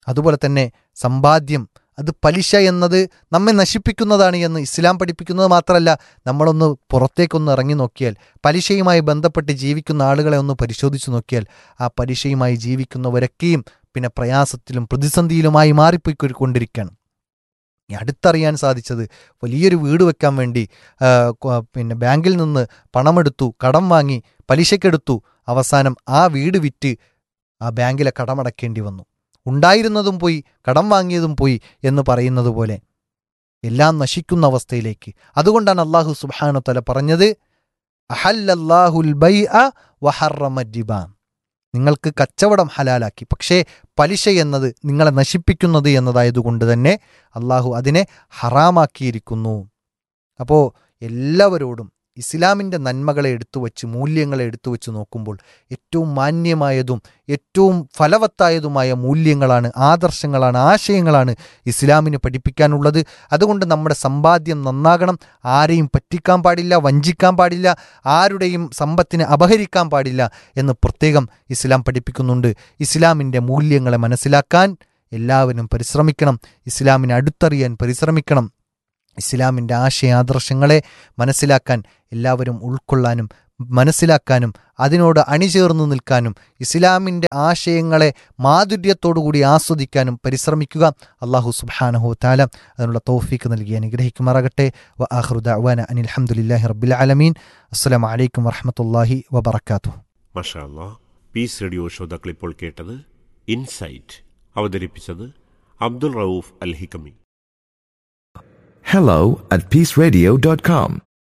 അതുപോലെ തന്നെ സമ്പാദ്യം അത് പലിശ എന്നത് നമ്മെ നശിപ്പിക്കുന്നതാണ് എന്ന് ഇസ്ലാം പഠിപ്പിക്കുന്നത് മാത്രമല്ല നമ്മളൊന്ന് പുറത്തേക്കൊന്ന് ഇറങ്ങി നോക്കിയാൽ പലിശയുമായി ബന്ധപ്പെട്ട് ജീവിക്കുന്ന ആളുകളെ ഒന്ന് പരിശോധിച്ച് നോക്കിയാൽ ആ പലിശയുമായി ജീവിക്കുന്നവരൊക്കെയും പിന്നെ പ്രയാസത്തിലും പ്രതിസന്ധിയിലുമായി മാറിപ്പോയിക്കൊണ്ടിരിക്കുകയാണ് ഈ അടുത്തറിയാൻ സാധിച്ചത് വലിയൊരു വീട് വെക്കാൻ വേണ്ടി ആ, കൊ- പിന്നെ ബാങ്കിൽ നിന്ന് പണമെടുത്തു കടം വാങ്ങി പലിശക്കെടുത്തു അവസാനം ആ വീട് വിറ്റ് ആ ബാങ്കിലെ കടമടക്കേണ്ടി വന്നു ഉണ്ടായിരുന്നതും പോയി കടം വാങ്ങിയതും പോയി എന്ന് പറയുന്നത് പോലെ എല്ലാം നശിക്കുന്ന അവസ്ഥയിലേക്ക് അതുകൊണ്ടാണ് അള്ളാഹു സുബ്ഹാനഹു തല പറഞ്ഞത് അഹല്ലല്ലാഹുൽ ബൈഅ വഹറമ റിബ നിങ്ങൾക്ക് കച്ചവടം ഹലാലാക്കി പക്ഷേ പലിശ എന്നത് നിങ്ങളെ നശിപ്പിക്കുന്നത് എന്നതായതുകൊണ്ട് തന്നെ അള്ളാഹു അതിനെ ഹറാമാക്കിയിരിക്കുന്നു അപ്പോൾ എല്ലാവരോടും ഇസ്ലാമിൻ്റെ നന്മകളെ എടുത്തു വച്ച് മൂല്യങ്ങളെ എടുത്തു വച്ച് നോക്കുമ്പോൾ ഏറ്റവും മാന്യമായതും ഏറ്റവും ഫലവത്തായതുമായ മൂല്യങ്ങളാണ് ആദർശങ്ങളാണ് ആശയങ്ങളാണ് ഇസ്ലാമിന് പഠിപ്പിക്കാനുള്ളത് അതുകൊണ്ട് നമ്മുടെ സമ്പാദ്യം നന്നാകണം ആരെയും പറ്റിക്കാൻ പാടില്ല വഞ്ചിക്കാൻ പാടില്ല ആരുടെയും സമ്പത്തിനെ അപഹരിക്കാൻ പാടില്ല എന്ന് പ്രത്യേകം ഇസ്ലാം പഠിപ്പിക്കുന്നുണ്ട് ഇസ്ലാമിൻ്റെ മൂല്യങ്ങളെ മനസ്സിലാക്കാൻ എല്ലാവരും പരിശ്രമിക്കണം ഇസ്ലാമിനെ അടുത്തറിയാൻ പരിശ്രമിക്കണം ഇസ്ലാമിൻ്റെ ആശയാദർശങ്ങളെ മനസ്സിലാക്കാൻ എല്ലാവരും ഉൾക്കൊള്ളാനും മനസ്സിലാക്കാനും അതിനോട് അണിചേർന്നു നിൽക്കാനും ഇസ്ലാമിൻ്റെ ആശയങ്ങളെ മാധുര്യത്തോടുകൂടി ആസ്വദിക്കാനും പരിശ്രമിക്കുക അള്ളാഹു സുബ്ഹാനഹു താല അതിനുള്ള തൗഫീക്ക് നൽകി അനുഗ്രഹിക്കുമാറാകട്ടെ വ ആഹ്റുദ അവാന അനിൽ അഹമ്മദില്ലാഹി റബ്ബിൽ ആലമീൻ അസ്സലാമു അലൈക്കും വറഹമത്തല്ലാഹി വബർക്കാത്തു മഷാല്ല പീസ് റേഡിയോ ശ്രോതാക്കൾ ഇപ്പോൾ കേട്ടത് ഇൻസൈറ്റ് അവതരിപ്പിച്ചത് Abdul Rauf Al Hikami hello at peaceradio.com.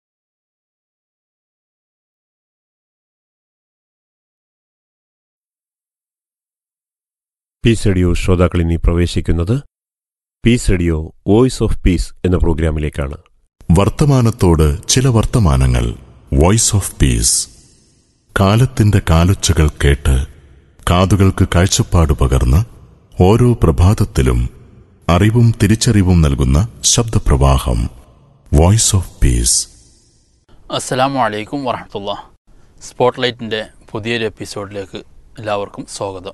Peace radio ശ്രോതാക്കൾ ഇനി പ്രവേശിക്കുന്നത് peace radio voice of peace എന്ന പ്രോഗ്രാമിലേക്കാണ് വർത്തമാനത്തോട് ചില വർത്തമാനങ്ങൾ വോയിസ് ഓഫ് പീസ് കാലത്തിന്റെ കാലൊച്ചകൾ കേട്ട് കാതുകൾക്ക് കാഴ്ചപ്പാട് പകർന്ന് ഓരോ പ്രഭാതത്തിലും അറിവും തിരിച്ചറിവും നൽകുന്ന ശബ്ദപ്രവാഹം വോയിസ് ഓഫ് പീസ് അസ്സലാമു അലൈക്കും വറഹമത്തുള്ള സ്പോട്ട്ലൈറ്റിൻ്റെ പുതിയൊരു എപ്പിസോഡിലേക്ക് എല്ലാവർക്കും സ്വാഗതം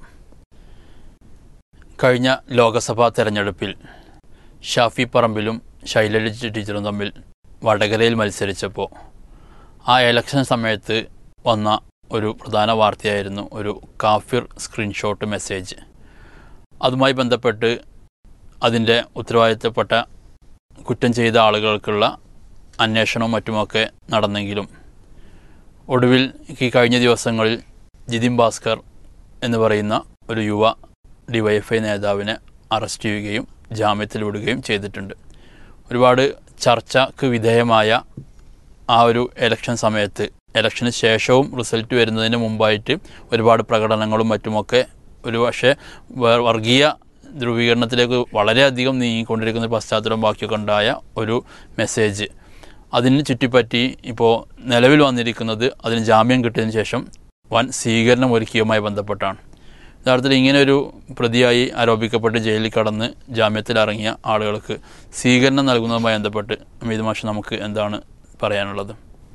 കഴിഞ്ഞ ലോകസഭാ തെരഞ്ഞെടുപ്പിൽ ഷാഫി പറമ്പിലും ശൈലജ ടീച്ചറും തമ്മിൽ വടകരയിൽ മത്സരിച്ചപ്പോൾ ആ ഇലക്ഷൻ സമയത്ത് വന്ന ഒരു പ്രധാന വാർത്തയായിരുന്നു ഒരു കാഫിർ സ്ക്രീൻഷോട്ട് മെസ്സേജ് അതുമായി ബന്ധപ്പെട്ട് അതിൻ്റെ ഉത്തരവാദിത്തപ്പെട്ട കുറ്റം ചെയ്ത ആളുകൾക്കുള്ള അന്വേഷണവും മറ്റുമൊക്കെ നടന്നെങ്കിലും ഒടുവിൽ ഈ കഴിഞ്ഞ ദിവസങ്ങളിൽ ജിതിൻ ഭാസ്കർ എന്ന് പറയുന്ന ഒരു യുവ ഡിവൈഎഫ്ഐ നേതാവിനെ അറസ്റ്റ് ചെയ്യുകയും ജാമ്യത്തിൽ വിടുകയും ചെയ്തിട്ടുണ്ട് ഒരുപാട് ചർച്ചക്ക് വിധേയമായ ആ ഒരു ഇലക്ഷൻ സമയത്ത് ഇലക്ഷന് ശേഷവും റിസൾട്ട് വരുന്നതിന് മുമ്പായിട്ട് ഒരുപാട് പ്രകടനങ്ങളും മറ്റുമൊക്കെ ഒരു പക്ഷേ വേ- വർഗീയ ധ്രുവീകരണത്തിലേക്ക് വളരെയധികം നീങ്ങിക്കൊണ്ടിരിക്കുന്ന ഒരു പശ്ചാത്തലം ബാക്കിയൊക്കെ ഉണ്ടായ ഒരു മെസ്സേജ് അതിന് ചുറ്റിപ്പറ്റി ഇപ്പോൾ നിലവിൽ വന്നിരിക്കുന്നത് അതിന് ജാമ്യം കിട്ടിയതിന് ശേഷം വൻ സ്വീകരണം ഒരുക്കിയതുമായി ബന്ധപ്പെട്ടാണ് യഥാർത്ഥത്തിൽ ഇങ്ങനെ ഒരു പ്രതിയായി ആരോപിക്കപ്പെട്ട് ജയിലിൽ കടന്ന് ജാമ്യത്തിൽ ഇറങ്ങിയ ആളുകൾക്ക് സ്വീകരണം നൽകുന്നതുമായി ബന്ധപ്പെട്ട് അമീത് മാഷ് നമുക്ക് എന്താണ് പറയാനുള്ളത്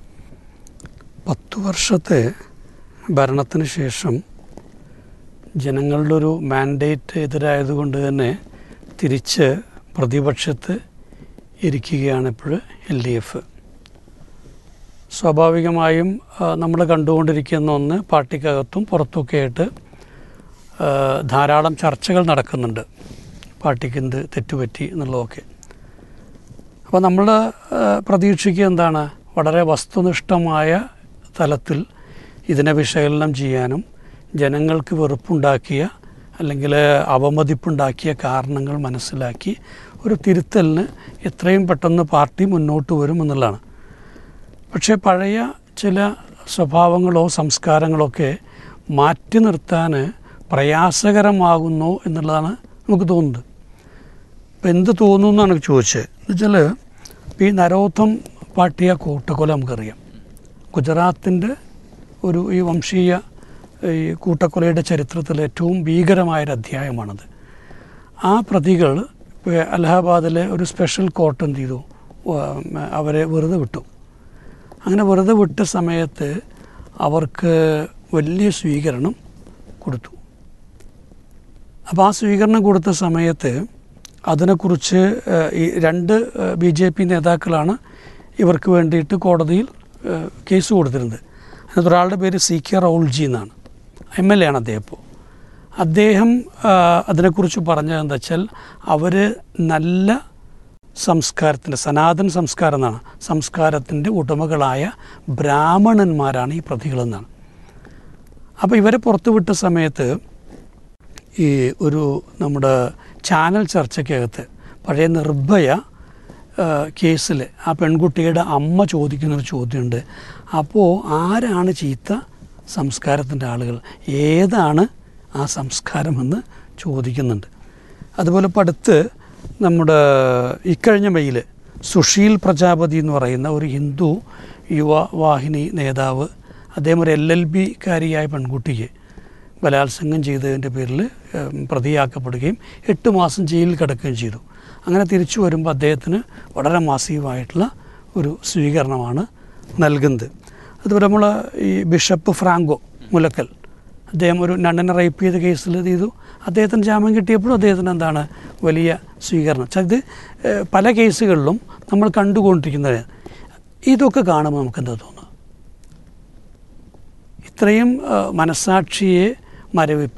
പത്തു വർഷത്തെ ഭരണത്തിന് ശേഷം ജനങ്ങളുടെ ഒരു മാൻഡേറ്റ് എതിരായതുകൊണ്ട് തന്നെ തിരിച്ച് പ്രതിപക്ഷത്ത് ഇരിക്കുകയാണ് ഇപ്പോൾ എൽ ഡി എഫ് സ്വാഭാവികമായും നമ്മൾ കണ്ടുകൊണ്ടിരിക്കുന്ന ഒന്ന് പാർട്ടിക്കകത്തും പുറത്തുമൊക്കെ ആയിട്ട് ആ, ധാരാളം ചർച്ചകൾ നടക്കുന്നുണ്ട് പാർട്ടിക്ക് എന്ത് തെറ്റുപറ്റി എന്നുള്ളതൊക്കെ അപ്പോൾ നമ്മൾ പ്രതീക്ഷിക്കുക എന്താണ് വളരെ വസ്തുനിഷ്ഠമായ തലത്തിൽ ഇതിനെ വിശകലനം ചെയ്യാനും ജനങ്ങൾക്ക് വെറുപ്പുണ്ടാക്കിയ അല്ലെങ്കിൽ അവമതിപ്പുണ്ടാക്കിയ കാരണങ്ങൾ മനസ്സിലാക്കി ഒരു തിരുത്തലിന് എത്രയും പെട്ടെന്ന് പാർട്ടി മുന്നോട്ട് വരും എന്നുള്ളതാണ് പക്ഷേ പഴയ ചില സ്വഭാവങ്ങളോ സംസ്കാരങ്ങളൊക്കെ മാറ്റി നിർത്താൻ പ്രയാസകരമാകുന്നു എന്നുള്ളതാണ് നമുക്ക് തോന്നുന്നത് ഇപ്പം എന്ത് തോന്നുന്നു എന്നാണ് ചോദിച്ചത് എന്നുവെച്ചാൽ ഈ നരോത്തം പാട്ടിയ കൂട്ടക്കൊല നമുക്കറിയാം ഗുജറാത്തിൻ്റെ ഒരു ഈ വംശീയ ഈ കൂട്ടക്കൊലയുടെ ചരിത്രത്തിലെ ഏറ്റവും ഭീകരമായൊരു അധ്യായമാണത് ആ പ്രതികൾ ഇപ്പോൾ അലഹാബാദിലെ ഒരു സ്പെഷ്യൽ കോർട്ട് എന്ത് ചെയ്തു ഉം, അവരെ വെറുതെ വിട്ടു അങ്ങനെ വെറുതെ വിട്ട സമയത്ത് അവർക്ക് വലിയ സ്വീകരണം കൊടുത്തു അപ്പോൾ ആ സ്വീകരണം കൊടുത്ത സമയത്ത് അതിനെക്കുറിച്ച് ഏഹ്, ഈ രണ്ട് ബി ജെ പി നേതാക്കളാണ് ഇവർക്ക് വേണ്ടിയിട്ട് കോടതിയിൽ ഏഹ്, കേസ് കൊടുത്തിരുന്നത് അതിനകത്ത് ഒരാളുടെ പേര് സി കെ റൗൾജി എന്നാണ് എം എൽ എ ആണ് അദ്ദേഹം ഇപ്പോൾ അദ്ദേഹം ആ, അതിനെക്കുറിച്ച് പറഞ്ഞത് എന്താ വെച്ചാൽ അവർ നല്ല സംസ്കാരത്തിൻ്റെ സനാതൻ സംസ്കാരം എന്നാണ് സംസ്കാരത്തിൻ്റെ ഉടമകളായ ബ്രാഹ്മണന്മാരാണ് ഈ പ്രതികളെന്നാണ് അപ്പോൾ ഇവരെ പുറത്തുവിട്ട സമയത്ത് ഈ ഒരു നമ്മുടെ ചാനൽ ചർച്ചയ്ക്കകത്ത് പഴയ നിർഭയ കേസിൽ ആ പെൺകുട്ടിയുടെ അമ്മ ചോദിക്കുന്നൊരു ചോദ്യമുണ്ട് അപ്പോൾ ആരാണ് ചീത്ത സംസ്കാരത്തിൻ്റെ ആളുകൾ ഏതാണ് ആ സംസ്കാരമെന്ന് ചോദിക്കുന്നുണ്ട് അതുപോലെ ഇപ്പോൾ അടുത്ത് നമ്മുടെ ഇക്കഴിഞ്ഞ മെയിൽ സുശീൽ പ്രജാപതി എന്ന് പറയുന്ന ഒരു ഹിന്ദു യുവവാഹിനി നേതാവ് അദ്ദേഹം ഒരു എൽ എൽ ബി കാരിയായ പെൺകുട്ടിക്ക് ബലാത്സംഗം ചെയ്തതിൻ്റെ പേരിൽ ഏം, പ്രതിയാക്കപ്പെടുകയും എട്ട് മാസം ജയിലിൽ കിടക്കുകയും ചെയ്തു അങ്ങനെ തിരിച്ചു വരുമ്പോൾ അദ്ദേഹത്തിന് വളരെ മാസീവായിട്ടുള്ള ഒരു സ്വീകരണമാണ് നൽകുന്നത് അതുപോലെ നമ്മൾ ഈ ബിഷപ്പ് ഫ്രാങ്കോ മുലക്കൽ അദ്ദേഹം ഒരു നണ്ണനെ റേപ്പ് ചെയ്ത കേസിൽ ഇത് ചെയ്തു അദ്ദേഹത്തിന് ജാമ്യം കിട്ടിയപ്പോഴും അദ്ദേഹത്തിന് എന്താണ് വലിയ സ്വീകരണം വെച്ചാൽ ഇത് ഏഹ്, പല കേസുകളിലും നമ്മൾ കണ്ടുകൊണ്ടിരിക്കുന്നത് ഇതൊക്കെ കാണുമ്പോൾ നമുക്ക് എന്താ തോന്നുക ഇത്രയും ഏഹ്, മനസാക്ഷിയെ മരവിപ്പി